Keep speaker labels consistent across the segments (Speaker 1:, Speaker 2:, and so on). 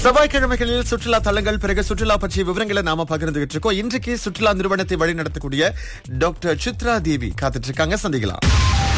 Speaker 1: செவ்வாய்க்கிழமைகளில் சுற்றுலா தலங்கள் பிறகு சுற்றுலா பற்றிய விவரங்களை நாம பகிர்ந்துகிட்டு இருக்கோம் இன்றைக்கு சுற்றுலா நிறுவனத்தை வழிநடத்தக்கூடிய டாக்டர் சித்ரா தேவி காத்துட்டு இருக்காங்க சந்திக்கலாம்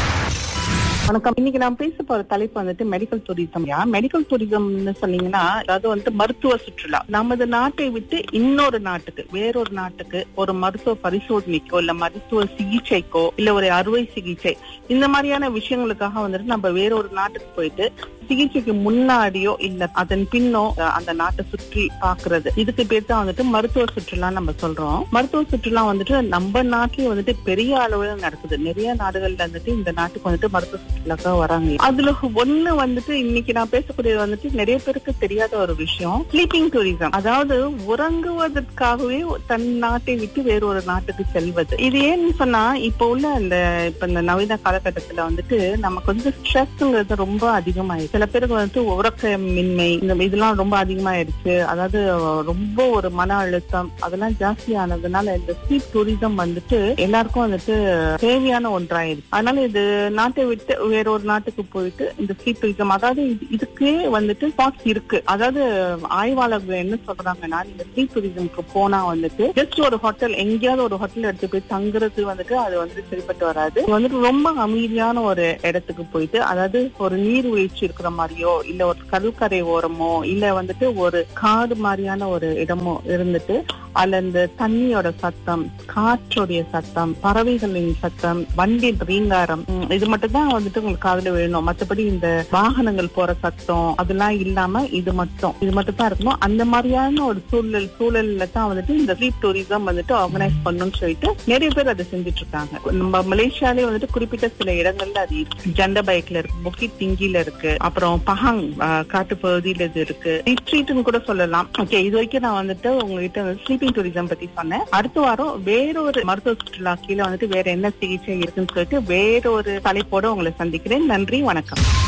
Speaker 2: வணக்கம் இன்னைக்கு நான் பேச போற தலைப்பு வந்துட்டு மெடிக்கல் டூரிசம் யா மெடிக்கல் டூரிசம்னு சொன்னீங்கன்னா அதாவது வந்து மருத்துவ சுற்றுலா நமது நாட்டை விட்டு இன்னொரு நாட்டுக்கு வேறொரு நாட்டுக்கு ஒரு மருத்துவ பரிசோதனைக்கோ இல்ல மருத்துவ சிகிச்சைக்கோ இல்ல ஒரு அறுவை சிகிச்சை இந்த மாதிரியான விஷயங்களுக்காக வந்துட்டு நம்ம வேறொரு நாட்டுக்கு போயிட்டு சிகிச்சைக்கு முன்னாடியோ இல்ல அதன் பின்னோ அஹ், அந்த நாட்டை சுற்றி பாக்குறது இதுக்கு பேர் தான் வந்துட்டு மருத்துவ சுற்றுலா நம்ம சொல்றோம் மருத்துவ சுற்றுலா வந்துட்டு நம்ம நாட்டிலேயே வந்துட்டு பெரிய அளவுல நடக்குது நிறைய நாடுகள்ல வந்துட்டு இந்த நாட்டுக்கு வந்துட்டு மருத்துவ சுற்றுலாக்காக வராங்க அதுல ஒண்ணு வந்துட்டு இன்னைக்கு நான் பேசக்கூடியது வந்துட்டு நிறைய பேருக்கு தெரியாத ஒரு விஷயம் ஸ்லீப்பிங் டூரிசம் அதாவது உறங்குவதற்காகவே தன் நாட்டை விட்டு வேற ஒரு நாட்டுக்கு செல்வது இது ஏன்னு சொன்னா இப்ப உள்ள இந்த இப்ப இந்த நவீன காலகட்டத்துல வந்துட்டு நமக்கு வந்து ஸ்ட்ரெஸ்ங்கிறது ரொம்ப அதிகமாயிடுச்சு சில பேருக்கு வந்துட்டு உறக்கமின்மை இந்த இதெல்லாம் ரொம்ப அதிகமாயிடுச்சு அதாவது ரொம்ப ஒரு மன அழுத்தம் அதெல்லாம் ஜாஸ்தி ஆனதுனால இந்த ஸ்லீப் டூரிசம் வந்துட்டு எல்லாருக்கும் வந்துட்டு தேவையான ஒன்றாயிருக்கு அதனால இது நாட்டை விட்டு வேற ஒரு நாட்டுக்கு போயிட்டு இந்த ஸ்லீப் டூரிசம் அதாவது இது- இதுக்கே வந்துட்டு ஸ்பாட்ஸ் இருக்கு அதாவது ஆய்வாளர்கள் என்ன சொல்றாங்கன்னா இந்த ஸ்லீப் டூரிசம்க்கு போனா வந்துட்டு ஜஸ்ட் ஒரு ஹோட்டல் எங்கேயாவது ஒரு ஹோட்டல் எடுத்து போய் தங்குறது வந்துட்டு அது வந்துட்டு சரிப்பட்டு வராது இது வந்துட்டு ரொம்ப அமைதியான ஒரு இடத்துக்கு போயிட்டு அதாவது ஒரு நீர்வீழ்ச்சி இருக்கிற மாதிரியோ இல்ல ஒரு கடற்கரை ஓரமோ இல்ல வந்துட்டு ஒரு காடு மாதிரியான ஒரு இடமோ இருந்துட்டு அதுல இந்த தண்ணியோட சத்தம் காற்றுடைய சத்தம் பறவைகளின் சத்தம் வண்டி ரீங்காரம் உம், இது மட்டும் தான் வந்துட்டு உங்களுக்கு காதுல விழணும் மத்தபடி இந்த வாகனங்கள் போற சத்தம் அதெல்லாம் இல்லாம இது மட்டும் இது மட்டும் தான் இருக்கணும் அந்த மாதிரியான ஒரு சூழல் சூழல்ல தான் வந்துட்டு இந்த ஸ்லீப் டூரிசம் வந்துட்டு ஆர்கனைஸ் பண்ணணும்னு சொல்லிட்டு நிறைய பேர் அதை செஞ்சுட்டு இருக்காங்க நம்ம மலேசியாலே வந்துட்டு குறிப்பிட்ட சில இடங்கள்ல அது இருக்கு ஜண்ட பைக்ல இருக்கு புக்கி திங்கில இருக்கு அப்புறம் பஹாங் காட்டு பகுதியில இது இருக்கு ரிட்ரீட்னு கூட சொல்லலாம் ஓகே இது வரைக்கும் நான் வந்துட்டு உங்ககிட்ட ஸ்லீப்பிங் டூரிசம் பத்தி சொன்னேன் அடுத்த வாரம் வேறொரு மருத்துவ சுற்றுலா கீழே வந்துட்டு வேற என்ன சிகிச்சை இருக்குன்னு சொல்லிட்டு வேறொரு தலைப்போட உங்களை சந்திக்கிறேன் நன்றி வணக்கம்